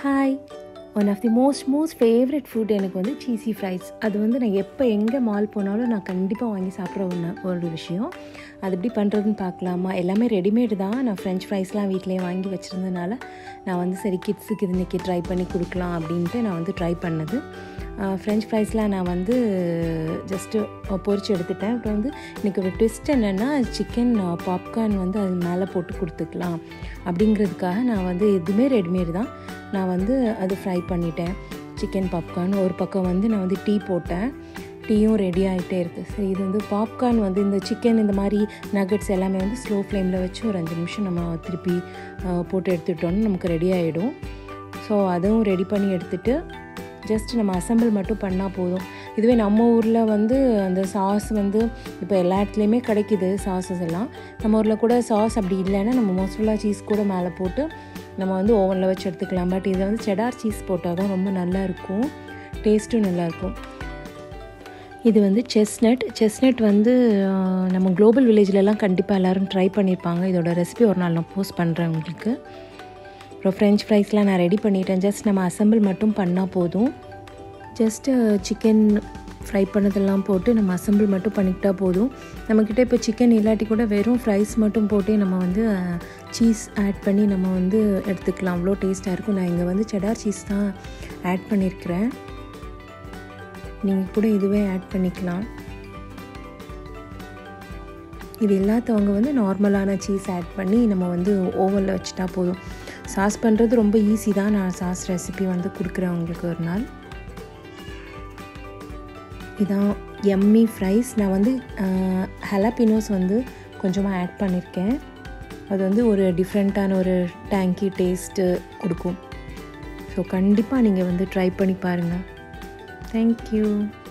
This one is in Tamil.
hi one of the most most favourite food எனக்கு வந்து சீசி ஃப்ரைஸ் அது வந்து நான் எப்போ எங்கே மால் போனாலும் நான் கண்டிப்பாக வாங்கி சாப்பிட்ற ஒன்று ஒரு விஷயம் அது எப்படி பண்ணுறதுன்னு பார்க்கலாமா எல்லாமே ரெடிமேடு தான் நான் ஃப்ரெஞ்ச் ஃப்ரைஸ்லாம் வீட்டிலேயே வாங்கி வச்சுருந்தனால நான் வந்து சரி கிட்ஸுக்கு இது இன்றைக்கி ட்ரை பண்ணி கொடுக்கலாம் அப்படின்ட்டு நான் வந்து ட்ரை பண்ணது ஃப்ரெஞ்ச் ஃப்ரைஸ்லாம் நான் வந்து ஜஸ்ட்டு பொரிச்சு எடுத்துட்டேன் அப்புறம் வந்து எனக்கு ஒரு ட்விஸ்ட் என்னென்னா சிக்கன் பாப்கார்ன் வந்து அது மேலே போட்டு கொடுத்துக்கலாம் அப்படிங்கிறதுக்காக நான் வந்து எதுவுமே ரெடிமேட் தான் நான் வந்து அது ஃப்ரை பண்ணிட்டேன் சிக்கன் பாப்கார்ன் ஒரு பக்கம் வந்து நான் வந்து டீ போட்டேன் டீயும் ரெடி ஆகிட்டே இருக்குது சரி இது வந்து பாப்கார்ன் வந்து இந்த சிக்கன் இந்த மாதிரி நகட்ஸ் எல்லாமே வந்து ஸ்லோ ஃப்ளேமில் வச்சு ஒரு அஞ்சு நிமிஷம் நம்ம திருப்பி போட்டு எடுத்துட்டோம்னா நமக்கு ரெடி ஆகிடும் ஸோ அதுவும் ரெடி பண்ணி எடுத்துகிட்டு ஜஸ்ட் நம்ம அசம்பிள் மட்டும் பண்ணால் போதும் இதுவே நம்ம ஊரில் வந்து அந்த சாஸ் வந்து இப்போ எல்லா இடத்துலையுமே கிடைக்கிது சாஸஸ் எல்லாம் நம்ம ஊரில் கூட சாஸ் அப்படி இல்லைன்னா நம்ம மொசரலா சீஸ் கூட மேலே போட்டு நம்ம வந்து ஓவனில் வச்சு எடுத்துக்கலாம் பட் இதில் வந்து செடார் சீஸ் போட்டால் தான் ரொம்ப நல்லா இருக்கும் டேஸ்ட்டும் நல்லாயிருக்கும் இது வந்து செஸ்னட் செஸ்னட் வந்து நம்ம குளோபல் வில்லேஜ்லலாம் கண்டிப்பாக எல்லோரும் ட்ரை பண்ணியிருப்பாங்க இதோட ரெசிபி ஒரு நாள் நான் போஸ்ட் பண்ணுறேன் உங்களுக்கு அப்புறம் ஃப்ரெஞ்ச் ஃப்ரைஸ்லாம் நான் ரெடி பண்ணிட்டேன் ஜஸ்ட் நம்ம அசம்பிள் மட்டும் பண்ணால் போதும் ஜஸ்ட்டு சிக்கன் ஃப்ரை பண்ணதெல்லாம் போட்டு நம்ம அசம்பிள் மட்டும் பண்ணிக்கிட்டால் போதும் நம்மக்கிட்ட இப்போ சிக்கன் இல்லாட்டி கூட வெறும் ஃப்ரைஸ் மட்டும் போட்டு நம்ம வந்து சீஸ் ஆட் பண்ணி நம்ம வந்து எடுத்துக்கலாம் அவ்வளோ டேஸ்ட்டாக இருக்கும் நான் இங்கே வந்து செடார் சீஸ் தான் ஆட் பண்ணியிருக்கிறேன் நீங்கள் கூட இதுவே ஆட் பண்ணிக்கலாம் இது இல்லாதவங்க வந்து நார்மலான சீஸ் ஆட் பண்ணி நம்ம வந்து ஓவனில் வச்சுட்டா போதும் சாஸ் பண்ணுறது ரொம்ப ஈஸி தான் நான் சாஸ் ரெசிபி வந்து கொடுக்குறேன் உங்களுக்கு ஒரு நாள் இதான் எம்மி ஃப்ரைஸ் நான் வந்து ஹலாப்பினோஸ் வந்து கொஞ்சமாக ஆட் பண்ணியிருக்கேன் அது வந்து ஒரு டிஃப்ரெண்ட்டான ஒரு டேங்கி டேஸ்ட்டு கொடுக்கும் ஸோ கண்டிப்பாக நீங்கள் வந்து ட்ரை பண்ணி பாருங்கள் தேங்க்யூ